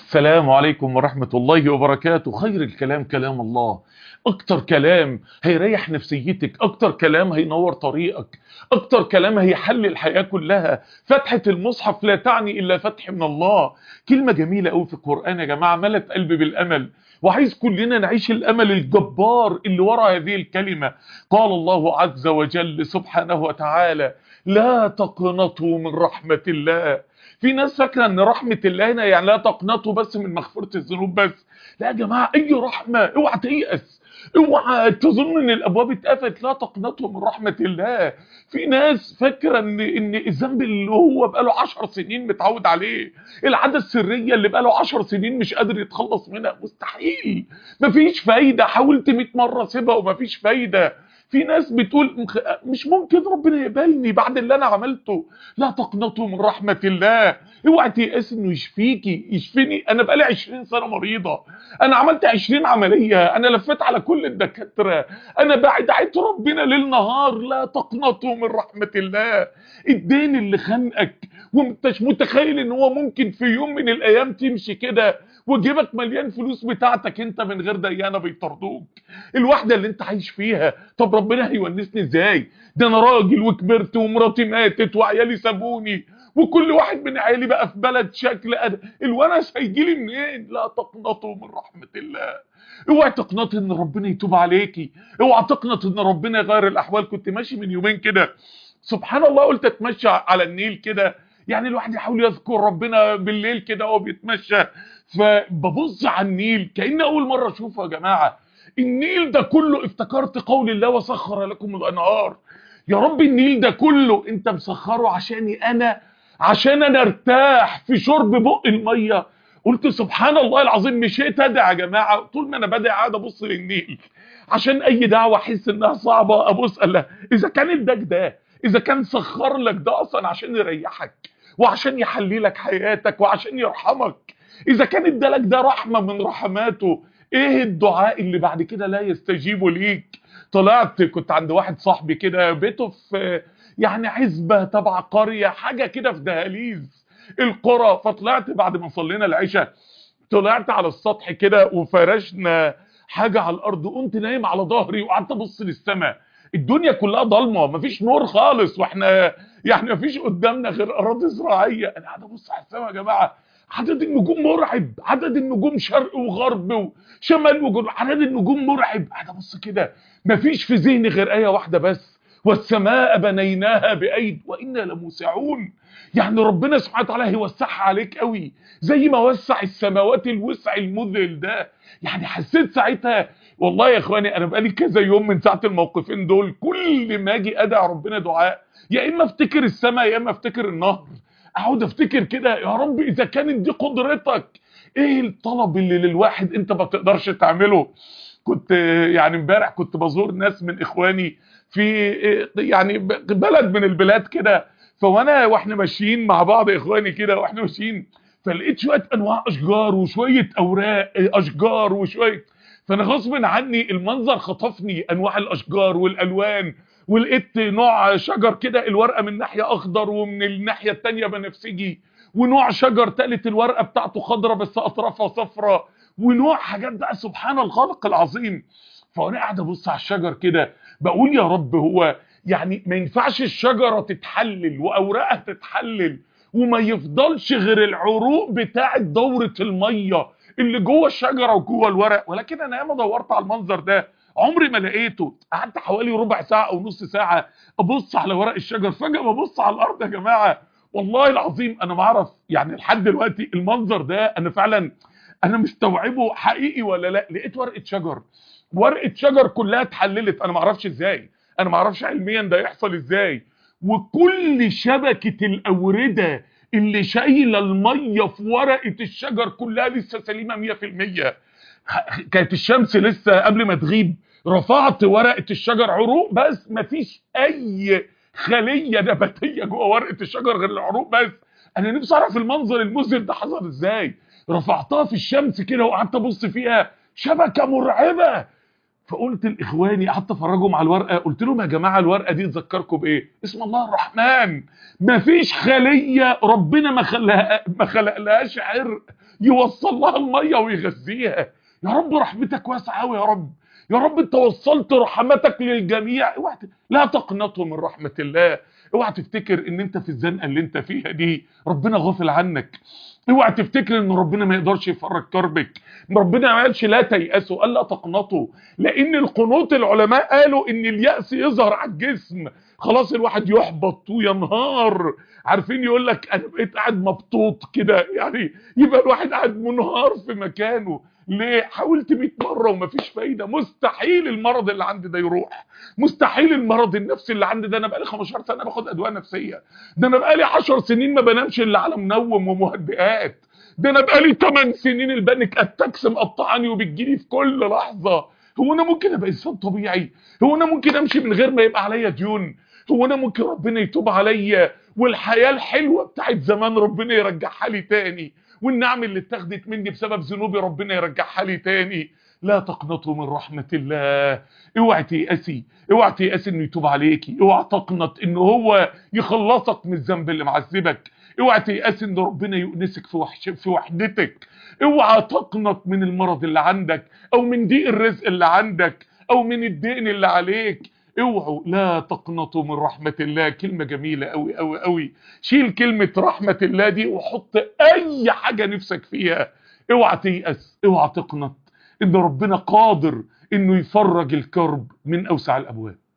السلام عليكم ورحمة الله وبركاته خير الكلام كلام الله اكتر كلام هيريح نفسيتك اكتر كلام هينور طريقك اكتر كلام هيحل الحياة كلها فتحة المصحف لا تعني الا فتح من الله كلمة جميلة قوي في القرآن يا جماعة ملت قلبي بالامل وعايز كلنا نعيش الامل الجبار اللي ورا هذه الكلمة قال الله عز وجل سبحانه وتعالى لا تقنطوا من رحمة الله في ناس فاكره ان رحمه الله هنا يعني لا تقنطوا بس من مغفره الذنوب بس لا يا جماعه اي رحمه اوعى تيأس اوعى تظن ان الابواب اتقفلت لا تقنطوا من رحمه الله في ناس فاكره ان ان الذنب اللي هو بقاله 10 سنين متعود عليه العاده السريه اللي بقاله 10 سنين مش قادر يتخلص منها مستحيل مفيش فايده حاولت 100 مره اسيبها ومفيش فايده في ناس بتقول مش ممكن ربنا يقبلني بعد اللي انا عملته لا تقنطوا من رحمة الله اوعى تيأس انه يشفيكي يشفيني انا بقالي 20 سنة مريضة انا عملت 20 عملية انا لفيت على كل الدكاترة انا دعيت ربنا ليل نهار لا تقنطوا من رحمة الله الدين اللي خانقك وانتش متخيل ان هو ممكن في يوم من الايام تمشي كده وجيبك مليان فلوس بتاعتك انت من غير ديانه بيطردوك الواحده اللي انت عايش فيها طب ربنا هيونسني ازاي ده انا راجل وكبرت ومراتي ماتت وعيالي سابوني وكل واحد من عيالي بقى في بلد شكل أد... الونس هيجي لي منين لا تقنطوا من رحمه الله اوعى تقنط ان ربنا يتوب عليكي اوعى تقنط ان ربنا يغير الاحوال كنت ماشي من يومين كده سبحان الله قلت اتمشى على النيل كده يعني الواحد يحاول يذكر ربنا بالليل كده وهو بيتمشى فببص على النيل كأن أول مرة أشوفه يا جماعة النيل ده كله افتكرت قول الله وسخر لكم الأنهار يا رب النيل ده كله أنت مسخره عشاني أنا عشان أنا ارتاح في شرب بق المية قلت سبحان الله العظيم مشيت أدعى يا جماعة طول ما أنا بدعي قاعد أبص للنيل عشان أي دعوة أحس إنها صعبة أبص الله إذا كان اداك ده إذا كان سخر لك ده أصلا عشان يريحك وعشان يحلي لك حياتك وعشان يرحمك اذا كان ادالك ده رحمه من رحماته ايه الدعاء اللي بعد كده لا يستجيبوا ليك طلعت كنت عند واحد صاحبي كده بيته في يعني عزبه تبع قريه حاجه كده في دهاليز القرى فطلعت بعد ما صلينا العشاء طلعت على السطح كده وفرشنا حاجه على الارض وقمت نايم على ظهري وقعدت ابص للسماء الدنيا كلها ضلمه مفيش نور خالص واحنا يعني مفيش قدامنا غير اراضي زراعيه انا قاعد ابص على السماء يا جماعه عدد النجوم مرعب عدد النجوم شرق وغرب وشمال وجنوب عدد النجوم مرعب قاعد ابص كده مفيش في ذهني غير ايه واحده بس والسماء بنيناها بايد وانا لموسعون يعني ربنا سبحانه وتعالى هيوسعها عليك قوي زي ما وسع السماوات الوسع المذهل ده يعني حسيت ساعتها والله يا اخواني انا بقالي كذا يوم من ساعه الموقفين دول كل ما اجي ادعي ربنا دعاء يا اما افتكر السماء يا اما افتكر النهر اقعد افتكر كده يا رب اذا كانت دي قدرتك ايه الطلب اللي للواحد انت ما تقدرش تعمله كنت يعني امبارح كنت بزور ناس من اخواني في يعني بلد من البلاد كده فوانا واحنا ماشيين مع بعض اخواني كده واحنا ماشيين فلقيت شويه انواع اشجار وشويه اوراق اشجار وشويه فانا غصب عني المنظر خطفني انواع الاشجار والالوان ولقيت نوع شجر كده الورقه من ناحيه اخضر ومن الناحيه الثانيه بنفسجي ونوع شجر ثالث الورقه بتاعته خضراء بس اطرافها صفراء ونوع حاجات بقى سبحان الخالق العظيم فانا قاعد ابص على الشجر كده بقول يا رب هو يعني ما ينفعش الشجره تتحلل واوراقها تتحلل وما يفضلش غير العروق بتاعه دوره الميه اللي جوه الشجره وجوه الورق ولكن انا ياما دورت على المنظر ده عمري ما لقيته قعدت حوالي ربع ساعه او نص ساعه ابص على ورق الشجر فجاه ببص على الارض يا جماعه والله العظيم انا ما اعرف يعني لحد دلوقتي المنظر ده انا فعلا انا مستوعبه حقيقي ولا لا لقيت ورقه شجر ورقه شجر كلها اتحللت انا ما اعرفش ازاي انا ما اعرفش علميا ده يحصل ازاي وكل شبكه الاورده اللي شايله الميه في ورقه الشجر كلها لسه سليمه 100% كانت الشمس لسه قبل ما تغيب رفعت ورقه الشجر عروق بس مفيش اي خليه نباتيه جوه ورقه الشجر غير العروق بس انا نفسي اعرف المنظر المذهل ده حصل ازاي رفعتها في الشمس كده وقعدت ابص فيها شبكه مرعبه فقلت لاخواني قعدت افرجهم على الورقه قلت لهم يا جماعه الورقه دي تذكركم بايه اسم الله الرحمن مفيش خليه ربنا ما خلقها ما خلقلهاش عرق يوصل لها الميه ويغذيها يا رب رحمتك واسعه قوي يا رب يا رب انت وصلت رحمتك للجميع اوعى ت- لا تقنطوا من رحمه الله اوعى تفتكر ان انت في الزنقه اللي انت فيها دي ربنا غافل عنك اوعى تفتكر ان ربنا ما يقدرش يفرج كربك ربنا ما قالش لا تيأسوا قال لا تقنطوا لان القنوط العلماء قالوا ان اليأس يظهر على الجسم خلاص الواحد يحبط وينهار عارفين يقول لك انا بقيت قاعد مبطوط كده يعني يبقى الواحد قاعد منهار في مكانه ليه حاولت 100 مره ومفيش فايده مستحيل المرض اللي عندي ده يروح مستحيل المرض النفسي اللي عندي ده انا بقالي 15 سنه باخد ادويه نفسيه ده انا بقالي 10 سنين ما بنامش الا على منوم ومهدئات ده انا بقالي 8 سنين البانيك اتاكس مقطعاني وبتجيلي في كل لحظه هو انا ممكن ابقى انسان طبيعي هو انا ممكن امشي من غير ما يبقى عليا ديون هو انا ممكن ربنا يتوب عليا والحياه الحلوه بتاعت زمان ربنا يرجعها لي تاني والنعم اللي اتاخدت مني بسبب ذنوبي ربنا يرجعها لي تاني لا تقنطوا من رحمه الله اوعي تيأسي اوعي تيأسي انه يتوب عليكي اوعي تقنط ان هو يخلصك من الذنب اللي معذبك اوعي تيأسي ان ربنا يؤنسك في وحش في وحدتك اوعى تقنط من المرض اللي عندك او من ضيق الرزق اللي عندك او من الدين اللي عليك اوعوا لا تقنطوا من رحمة الله كلمة جميلة قوي قوي قوي شيل كلمة رحمة الله دي وحط اي حاجة نفسك فيها اوعى تيأس اوعى تقنط ان ربنا قادر انه يفرج الكرب من اوسع الابواب